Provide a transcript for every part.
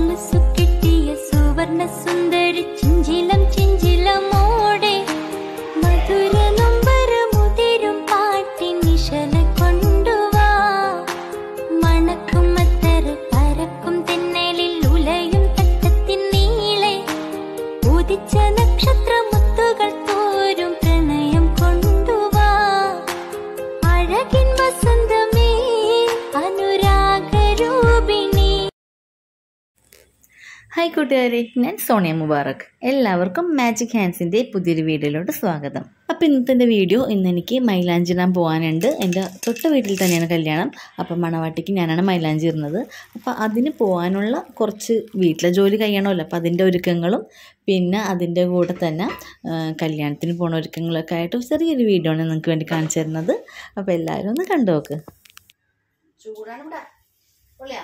മനസ്സു കിട്ടിയ സുവർണ സുന്ദരി ചിഞ്ചിലം ചിഞ്ചിലമോടെ മധുര നൊമ്പര മുതിരും പാട്ടിൻ നിശല കൊണ്ടുവാ മണക്കും അത്തര പരക്കും തെന്നലിൽ ഉലയും തട്ടത്തിൻ നീളെ ഉദിച്ച നക്ഷത്രമുത്തുകൾ തോരും പ്രണയം കൊണ്ടുവാ അഴകിൻ വസന്തമേ അനുരാഗരൂപിണി ഹായ് കൂട്ടുകാരെ ഞാൻ സോണിയ മുബാറക് എല്ലാവർക്കും മാജിക് ഹാൻഡ്സിൻ്റെ പുതിയൊരു വീഡിയോയിലോട്ട് സ്വാഗതം അപ്പോൾ ഇന്നത്തെ എൻ്റെ വീഡിയോ ഇന്ന് എനിക്ക് മൈലാഞ്ചി ഇടാൻ പോകാനുണ്ട് എൻ്റെ തൊട്ട വീട്ടിൽ തന്നെയാണ് കല്യാണം അപ്പം മണവാട്ടിക്ക് ഞാനാണ് മൈലാഞ്ചി ഇടുന്നത് അപ്പോൾ അതിന് പോകാനുള്ള കുറച്ച് വീട്ടിലെ ജോലി കഴിയണമല്ലോ അപ്പോൾ അതിൻ്റെ ഒരുക്കങ്ങളും പിന്നെ അതിൻ്റെ കൂടെ തന്നെ ആ, കല്യാണത്തിന് പോണ ഒരുക്കങ്ങളൊക്കെ ആയിട്ട് ഒരു ചെറിയൊരു വീഡിയോ ആണ് നിങ്ങൾക്ക് വേണ്ടി കാണിച്ചു തരുന്നത് അപ്പോൾ എല്ലാവരും ഒന്ന് കണ്ടു നോക്ക് ചൂടാണ് ഇവിടെ പൊള്ളിയാ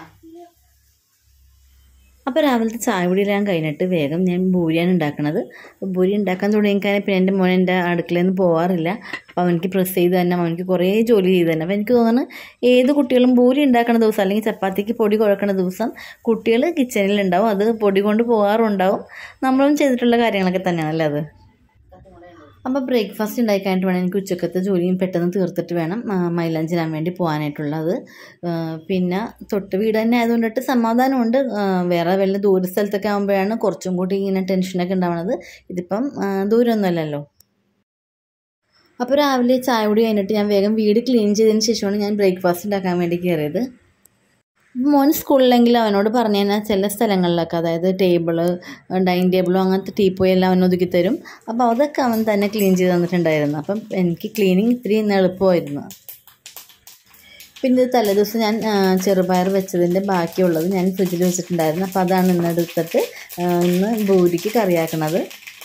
അപ്പോൾ രാവിലത്തെ ചായ കുടിയെല്ലാം കഴിഞ്ഞിട്ട് വേഗം ഞാൻ ബൂരിയാണ് ഉണ്ടാക്കണത് അപ്പോൾ ബൂരി ഉണ്ടാക്കാൻ തുടങ്ങിക്കാൻ പിന്നെ എൻ്റെ മോൻ എൻ്റെ അടുക്കളയിൽ നിന്ന് പോകാറില്ല അപ്പോൾ അവനിക്ക് പ്രസ് ചെയ്ത് തന്നെ അവനിക്ക് കുറേ ജോലി ചെയ്ത് തന്നെ അപ്പോൾ എനിക്ക് തോന്നുന്നു ഏത് കുട്ടികളും ബൂരി ഉണ്ടാക്കുന്ന ദിവസം അല്ലെങ്കിൽ ചപ്പാത്തിക്ക് പൊടി കുഴക്കുന്ന ദിവസം കുട്ടികൾ കിച്ചണിൽ ഉണ്ടാവും അത് പൊടി കൊണ്ട് പോകാറുണ്ടാവും നമ്മളും ചെയ്തിട്ടുള്ള കാര്യങ്ങളൊക്കെ തന്നെയാണല്ലേ അത് അപ്പോൾ ബ്രേക്ക്ഫാസ്റ്റ് ഉണ്ടാക്കാനായിട്ട് വേണം എനിക്ക് ഉച്ചക്കത്തെ ജോലിയും പെട്ടെന്ന് തീർത്തിട്ട് വേണം ആ, മൈലാഞ്ചിടാൻ വേണ്ടി പോകാനായിട്ടുള്ളത് ആ, പിന്നെ തൊട്ട് വീട് തന്നെ ആയതുകൊണ്ടിട്ട് സമാധാനമുണ്ട് ആ, വേറെ വല്ല ദൂര സ്ഥലത്തൊക്കെ ആകുമ്പോഴാണ് കുറച്ചും കൂടി ഇങ്ങനെ ടെൻഷനൊക്കെ ഉണ്ടാവുന്നത് ഇതിപ്പം ആ, ദൂരമൊന്നുമല്ലല്ലോ അപ്പോൾ രാവിലെ ചായ കുടി കഴിഞ്ഞിട്ട് ഞാൻ വേഗം വീട് ക്ലീൻ ചെയ്തതിന് ശേഷമാണ് ഞാൻ ബ്രേക്ക്ഫാസ്റ്റ് ഉണ്ടാക്കാൻ വേണ്ടി കയറിയത് മോൻ സ്കൂളിലെങ്കിൽ അവനോട് പറഞ്ഞു കഴിഞ്ഞാൽ ചില സ്ഥലങ്ങളിലൊക്കെ അതായത് ടേബിള് ഡൈനിങ് ടേബിളും അങ്ങനത്തെ ടീപ്പോയി എല്ലാം അവൻ ഒതുക്കി തരും അപ്പോൾ അതൊക്കെ അവൻ തന്നെ ക്ലീൻ ചെയ്ത് തന്നിട്ടുണ്ടായിരുന്നു അപ്പം എനിക്ക് ക്ലീനിങ് ഇത്തിരി ഇന്ന് എളുപ്പമായിരുന്നു പിന്നെ ഇത് തലേദിവസം ഞാൻ ആ, ചെറുപയർ വെച്ചതിൻ്റെ ബാക്കിയുള്ളത് ഞാൻ ഫ്രിഡ്ജിൽ വെച്ചിട്ടുണ്ടായിരുന്നു അപ്പോൾ അതാണ് ഇന്ന് എടുത്തിട്ട് ആ, ഇന്ന് ബൂരിക്ക് കറിയാക്കണത്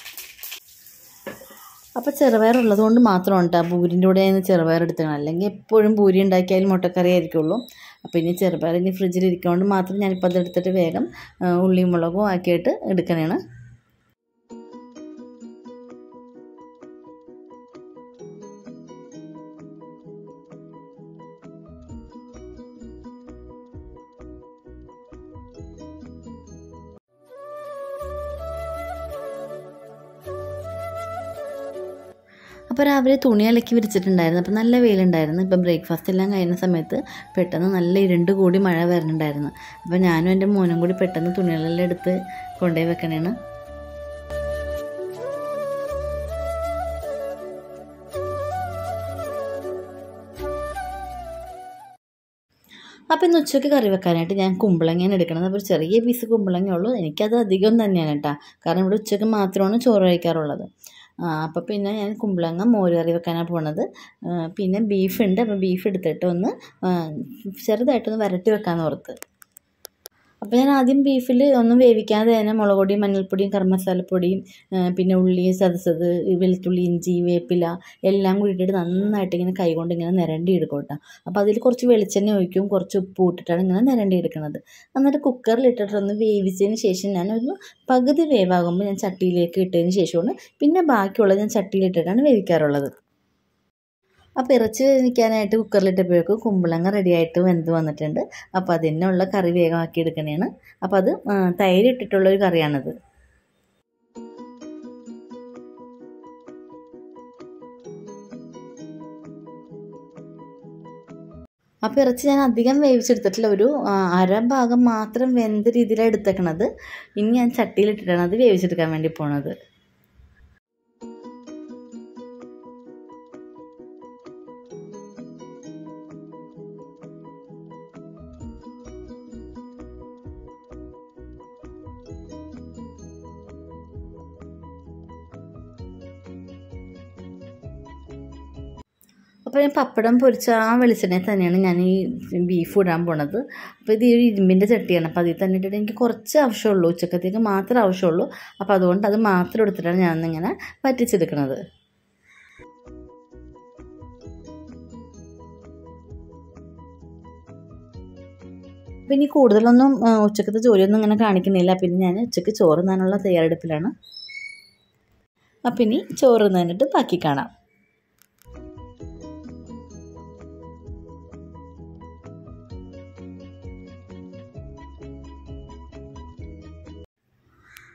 അപ്പോൾ ചെറുപയർ ഉള്ളത് കൊണ്ട് മാത്രമാണ് കേട്ടോ ബൂരിൻ്റെ കൂടെ ഞാൻ ചെറുപയർ എടുത്തത് അല്ലെങ്കിൽ എപ്പോഴും ബൂരി ഉണ്ടാക്കിയാലും മുട്ടക്കറി ആയിരിക്കുള്ളൂ അപ്പോൾ ഇനി ചെറുപയർ ഇനി ഫ്രിഡ്ജിൽ ഇരിക്കുന്നതുകൊണ്ട് മാത്രം ഞാനിപ്പോൾ അത് എടുത്തിട്ട് വേഗം ആ, ഉള്ളിയും മുളകും ആക്കിയിട്ട് എടുക്കണേണ് അപ്പോൾ രാവിലെ തുണി അലക്കി വിരിച്ചിട്ടുണ്ടായിരുന്നു അപ്പോൾ നല്ല വെയിലുണ്ടായിരുന്നു ഇപ്പം ബ്രേക്ക്ഫാസ്റ്റ് എല്ലാം കഴിയുന്ന സമയത്ത് പെട്ടെന്ന് നല്ല ഇരുണ്ട് കൂടി മഴ വരുന്നുണ്ടായിരുന്നു അപ്പോൾ ഞാനും എൻ്റെ മോനും കൂടി പെട്ടെന്ന് തുണികളെല്ലാം എടുത്ത് കൊണ്ടുപോയി വെക്കണേണ് അപ്പോൾ ഇന്ന് ഉച്ചയ്ക്ക് കറി വെക്കാനായിട്ട് ഞാൻ കുമ്പളങ്ങയാണ് എടുക്കണത് അപ്പോൾ ഒരു ചെറിയ പീസ് കുമ്പളങ്ങ ഉള്ളൂ എനിക്കത് അധികം തന്നെയാണ് കേട്ടോ കാരണം ഇവിടെ ഉച്ചയ്ക്ക് മാത്രമാണ് ചോറ് കഴിക്കാറുള്ളത് അപ്പോൾ പിന്നെ ഞാൻ കുമ്പളങ്ങ മോര് കറി വെക്കാനാണ് പോണത് ആ, പിന്നെ ബീഫ് ഉണ്ട് അപ്പോൾ ബീഫ് എടുത്തിട്ട് ഒന്ന് ആ, ചെറുതായിട്ടൊന്ന് വരട്ടി വെക്കാമെന്ന് ഓർത്ത് അപ്പോൾ ഞാൻ ആദ്യം ബീഫിൽ ഒന്നും വേവിക്കാതെ തന്നെ മുളക് പൊടിയും മഞ്ഞൾപ്പൊടിയും കറി മസാലപ്പൊടിയും ആ, പിന്നെ ഉള്ളി ചതച്ചത് ഈ വെളുത്തുള്ളി ഇഞ്ചി വേപ്പില എല്ലാം കൂടി ഇട്ടിട്ട് നന്നായിട്ട് ഇങ്ങനെ കൈകൊണ്ട് ഇങ്ങനെ നിരണ്ടി എടുക്കും കേട്ടോ അപ്പോൾ അതിൽ കുറച്ച് വെളിച്ചെണ്ണ ഒഴിക്കും കുറച്ച് ഉപ്പ് ഇട്ടിട്ടാണ് ഇങ്ങനെ നിരണ്ടി എടുക്കുന്നത് എന്നിട്ട് കുക്കറിൽ ഇട്ടിട്ടൊന്ന് വേവിച്ചതിന് ശേഷം ഞാൻ ഒരു പകുതി വേവാകുമ്പോൾ ഞാൻ ചട്ടിയിലേക്ക് ഇട്ടതിന് ശേഷമാണ് പിന്നെ ബാക്കിയുള്ളത് ഞാൻ ചട്ടിയിലിട്ടിട്ടാണ് വേവിക്കാറുള്ളത് അപ്പോൾ ഇറച്ചി വേവിക്കാനായിട്ട് കുക്കറിലിട്ടപ്പോഴേക്കും കുമ്പളങ്ങ റെഡിയായിട്ട് വെന്ത് വന്നിട്ടുണ്ട് അപ്പോൾ അതിനുള്ള കറി വേഗമാക്കി എടുക്കണേണ് അപ്പോൾ അത് ആ, തൈര് ഇട്ടിട്ടുള്ളൊരു കറിയാണത് അപ്പോൾ ഇറച്ചി ഞാൻ അധികം വേവിച്ചെടുത്തിട്ടില്ല ഒരു ആ, അര ഭാഗം മാത്രം വെന്ത രീതിയിലാണ് എടുത്തേക്കണത് ഇനി ഞാൻ ചട്ടിയിലിട്ടിട്ടാണ് അത് വേവിച്ചെടുക്കാൻ വേണ്ടി പോണത് അപ്പോൾ ഞാൻ പപ്പടം പൊരിച്ച ആ വെളിച്ചെണ്ണയിൽ തന്നെയാണ് ഞാൻ ഈ ബീഫ് ഇടാൻ പോണത് അപ്പോൾ ഇത് ഈ ഒരു ഇരുമ്പിൻ്റെ ചട്ടിയാണ് അപ്പോൾ അതിൽ തന്നെ ഇട്ടിട്ട് എനിക്ക് കുറച്ച് ആവശ്യമുള്ളൂ ഉച്ചക്കത്തേക്ക് മാത്രമേ ആവശ്യമുള്ളൂ അപ്പോൾ അതുകൊണ്ട് അത് മാത്രം എടുത്തിട്ടാണ് ഞാനിങ്ങനെ വറ്റിച്ചെടുക്കുന്നത് പിന്നെ ഈ കൂടുതലൊന്നും ആ, ഉച്ചക്കത്തെ ജോലിയൊന്നും ഇങ്ങനെ കാണിക്കുന്നില്ല പിന്നെ ഞാൻ ഉച്ചക്ക് ചോറ് തിന്നാനുള്ള തയ്യാറെടുപ്പിലാണ് അപ്പം ഇനി ചോറ് തിന്നിട്ട് ബാക്കി കാണാം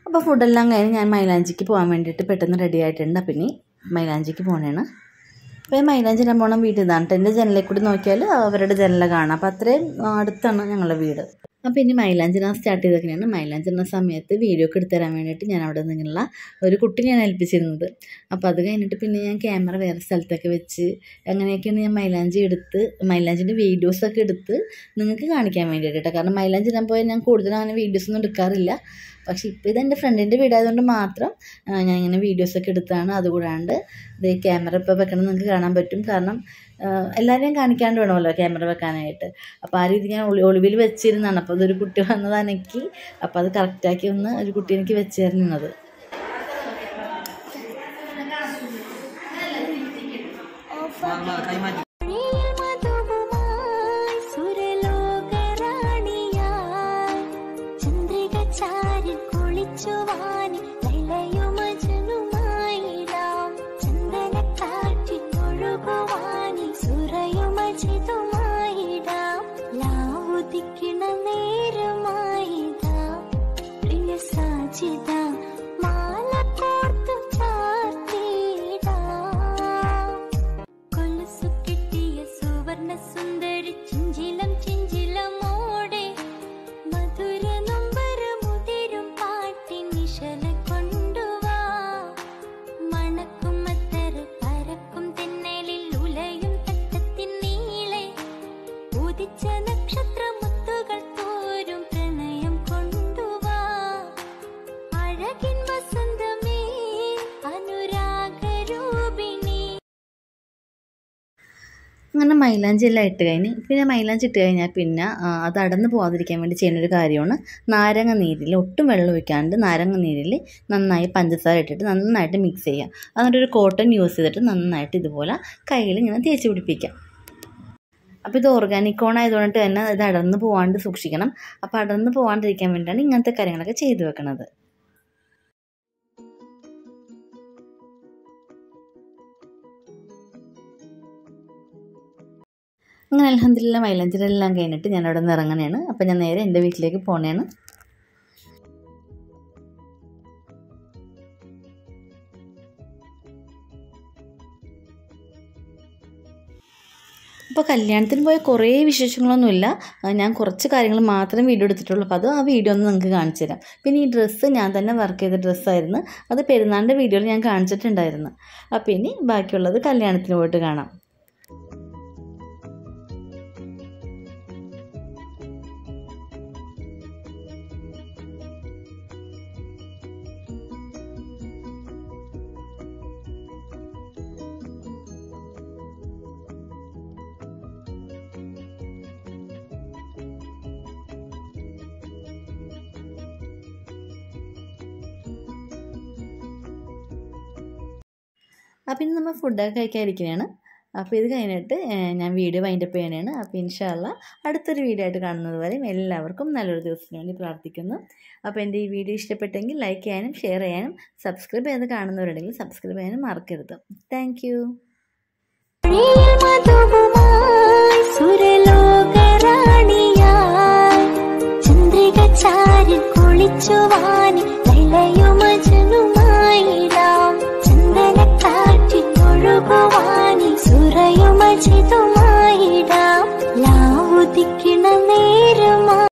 അപ്പോൾ ഫുഡെല്ലാം കഴിഞ്ഞ് ഞാൻ മൈലാഞ്ചിക്ക് പോകാൻ വേണ്ടിയിട്ട് പെട്ടെന്ന് റെഡി ആയിട്ടുണ്ട് അപ്പം ഇനി മൈലാഞ്ചിക്ക് പോകണേണ് അപ്പോൾ ഈ മൈലാഞ്ചി ഇടാൻ പോകണം വീട്ടിൽ ഇതാണ് കേട്ടോ എൻ്റെ ജനലിൽ കൂടി നോക്കിയാൽ അവരുടെ ജനല കാണാം അപ്പോൾ അത്രയും ആ, അടുത്താണ് ഞങ്ങളുടെ വീട് അപ്പോൾ ഇനി മൈലാഞ്ചി ഇടാൻ സ്റ്റാർട്ട് ചെയ്തേക്കണെയാണ് മൈലാഞ്ചി ഇടുന്ന സമയത്ത് വീഡിയോ ഒക്കെ എടുത്ത് തരാൻ വേണ്ടിയിട്ട് ഞാൻ അവിടെ നിന്നുള്ള ഒരു കുട്ടിനെയാണ് ഏൽപ്പിച്ചിരുന്നത് അപ്പോൾ അത് കഴിഞ്ഞിട്ട് പിന്നെ ഞാൻ ക്യാമറ വേറെ സ്ഥലത്തൊക്കെ വെച്ച് അങ്ങനെയൊക്കെയാണ് ഞാൻ മൈലാഞ്ചി എടുത്ത് മൈലാഞ്ചിൻ്റെ വീഡിയോസൊക്കെ എടുത്ത് നിങ്ങൾക്ക് കാണിക്കാൻ വേണ്ടിയിട്ട് കേട്ടോ കാരണം മൈലാഞ്ചി ഇടാൻ പോയാൽ ഞാൻ കൂടുതലും അങ്ങനെ വീഡിയോസൊന്നും എടുക്കാറില്ല പക്ഷേ ഇപ്പോൾ ഇത് എൻ്റെ ഫ്രണ്ടിൻ്റെ വീടായതുകൊണ്ട് മാത്രം ആ, ഞാൻ ഇങ്ങനെ വീഡിയോസൊക്കെ എടുത്താണ് അതുകൂടാണ്ട് ഇത് ക്യാമറ ഇപ്പോൾ വെക്കണം നിങ്ങൾക്ക് കാണാൻ പറ്റും കാരണം ആ, എല്ലാവരെയും കാണിക്കാണ്ട് വേണമല്ലോ ക്യാമറ വെക്കാനായിട്ട് അപ്പോൾ ആ രീതി ഞാൻ ഒളി ഒളിവിൽ വെച്ചിരുന്നതാണ് അപ്പോൾ അതൊരു കുട്ടി വന്നത് എനിക്ക് അപ്പോൾ അത് കറക്റ്റാക്കി ഒന്ന് ഒരു കുട്ടി എനിക്ക് വെച്ച് തരുന്നത് വഴിയിൽ മധുവുമായി സുരലോകറാണിയായി ചന്ദ്രിക ചാരിൽ കുളിച്ചുവാനി ലൈലയുമജനുമായിടാം ചന്ദനക്കാറ്റിൽ ഒഴുകുവാനി സുരയുമജിതുമായിടാം ലാവുദിക്കണ നേരമായിടാം പ്രിയ സാജിത മാല കോർത്തു ചാർത്തിടാം കൊലുസു കിട്ടിയ സുവർണ സുന്ദരി ചിഞ്ചിലം ചിഞ്ചിലമോടെ മധുര നൊമ്പര മുതിരും പാട്ടി നിശല കൊണ്ടുവാ മണക്കും മത്തര പരക്കും തെന്നലിൽ ഉലയും തട്ടത്തിൻ നീളെ ഉദിച്ച നക്ഷത്ര മുത്തുകൾ തോരും പ്രണയം കൊണ്ടുവാ അഴകിൻ വസന്തമേ അനുരാഗരൂപിണി അങ്ങനെ മൈലാഞ്ചി എല്ലാം ഇട്ട് കഴിഞ്ഞ് പിന്നെ മൈലാഞ്ചി ഇട്ട് കഴിഞ്ഞാൽ പിന്നെ ആ, അത് അടന്ന് പോകാതിരിക്കാൻ വേണ്ടി ചെയ്യുന്ന ഒരു കാര്യമാണ് നാരങ്ങ നീരിൽ ഒട്ടും വെള്ളം ഒഴിക്കാണ്ട് നാരങ്ങ നീരിൽ നന്നായി പഞ്ചസാര ഇട്ടിട്ട് നന്നായിട്ട് മിക്സ് ചെയ്യുക എന്നിട്ട് ഒരു കോട്ടൺ യൂസ് ചെയ്തിട്ട് നന്നായിട്ട് ഇതുപോലെ കയ്യിൽ ഇങ്ങനെ തേച്ച് പിടിപ്പിക്കാം അപ്പോൾ ഇത് ഓർഗാനിക് ഓൺ ആയതുകൊണ്ട് തന്നെ ഇത് അടർന്ന് പോകാണ്ട് സൂക്ഷിക്കണം അപ്പോൾ അടർന്ന് പോകാണ്ടിരിക്കാൻ വേണ്ടിയാണ് ഇങ്ങനത്തെ കാര്യങ്ങളൊക്കെ ചെയ്തു വെക്കുന്നത് അങ്ങനെ അലഹദില്ല മൈലഞ്ചിലെല്ലാം കഴിഞ്ഞിട്ട് ഞാൻ അവിടെ നിന്ന് ഇറങ്ങണേണ് അപ്പം ഞാൻ നേരെ എൻ്റെ വീട്ടിലേക്ക് പോണേണ് അപ്പോൾ കല്യാണത്തിന് പോയ കുറേ വിശേഷങ്ങളൊന്നുമില്ല ആ, ഞാൻ കുറച്ച് കാര്യങ്ങൾ മാത്രം വീഡിയോ എടുത്തിട്ടുള്ളൂ അപ്പോൾ അത് ആ വീഡിയോ ഒന്ന് നിങ്ങൾക്ക് കാണിച്ചു തരാം പിന്നെ ഈ ഡ്രസ്സ് ഞാൻ തന്നെ വർക്ക് ചെയ്ത ഡ്രസ്സായിരുന്നു അത് പെരുന്നാളിൻ്റെ വീഡിയോയിൽ ഞാൻ കാണിച്ചിട്ടുണ്ടായിരുന്നു അപ്പോൾ ഇനി ബാക്കിയുള്ളത് കല്യാണത്തിന് പോയിട്ട് കാണാം അപ്പോൾ ഇനി നമ്മൾ ഫുഡൊക്കെ കഴിക്കാതിരിക്കുന്നതാണ് അപ്പോൾ ഇത് കഴിഞ്ഞിട്ട് ഏഹ്, ഞാൻ വീഡിയോ വൈൻഡപ്പ് ചെയ്യണതാണ് അപ്പോൾ ഇൻഷാല്ല അടുത്തൊരു വീഡിയോ ആയിട്ട് കാണുന്നത് വരെയും എല്ലാവർക്കും നല്ലൊരു ദിവസത്തിന് വേണ്ടി പ്രാർത്ഥിക്കുന്നു അപ്പോൾ എൻ്റെ ഈ വീഡിയോ ഇഷ്ടപ്പെട്ടെങ്കിൽ ലൈക്ക് ചെയ്യാനും ഷെയർ ചെയ്യാനും സബ്സ്ക്രൈബ് ചെയ്ത് കാണുന്നവരുണ്ടെങ്കിൽ സബ്സ്ക്രൈബ് ചെയ്യാനും മറക്കരുത് താങ്ക് യു വഴിയിൽ മധുവുമായി സുരലോകറാണിയായി ചന്ദ്രിക ചാരിൽ കുളിച്ചുവാനി ലൈലയുമജനുമായിടാം ചന്ദനക്കാറ്റിൽ ഒഴുകുവാനി സുരയുമജിതും